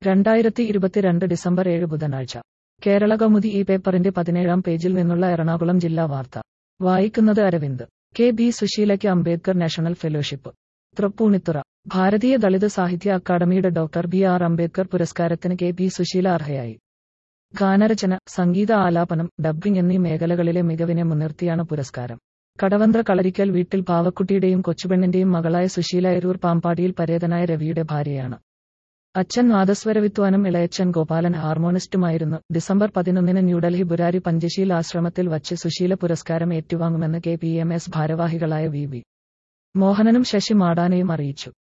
രണ്ടായിരത്തി ഇരുപത്തിരണ്ട് ഡിസംബർ ഏഴ് ബുധനാഴ്ച കേരള കൗമുദി ഈ പേപ്പറിന്റെ പതിനേഴാം പേജിൽ നിന്നുള്ള എറണാകുളം ജില്ലാ വാർത്ത വായിക്കുന്നത് അരവിന്ദ് കെ ബി സുശീലയ്ക്ക് അംബേദ്കർ നാഷണൽ ഫെലോഷിപ്പ് തൃപ്പൂണിത്തുറ ഭാരതീയ ദളിത് സാഹിത്യ അക്കാദമിയുടെ ഡോക്ടർ ബി ആർ അംബേദ്കർ പുരസ്കാരത്തിന് കെ ബി സുശീല അർഹയായി ഗാനരചന സംഗീത ആലാപനം ഡബ്ബിംഗ് എന്നീ മേഖലകളിലെ മികവിനെ മുൻനിർത്തിയാണ് പുരസ്കാരം കടവന്ത്ര കളരിക്കൽ വീട്ടിൽ പാവക്കുട്ടിയുടെയും കൊച്ചുപെണ്ണിന്റെയും മകളായ സുശീല എരൂർ പാമ്പാടിയിൽ പരേതനായ രവിയുടെ ഭാര്യയാണ് അച്ഛൻ നാദസ്വരവിദ്വാനും ഇളയച്ചൻ ഗോപാലൻ ഹാർമോണിസ്റ്റുമായിരുന്നു ഡിസംബർ പതിനൊന്നിന് ന്യൂഡൽഹി ബുരാരി പഞ്ചശീൽ ആശ്രമത്തിൽ വച്ച് സുശീല പുരസ്കാരം ഏറ്റുവാങ്ങുമെന്ന് കെ പി എം എസ് ഭാരവാഹികളായ വി വി മോഹനനും ശശി മാടാനയും അറിയിച്ചു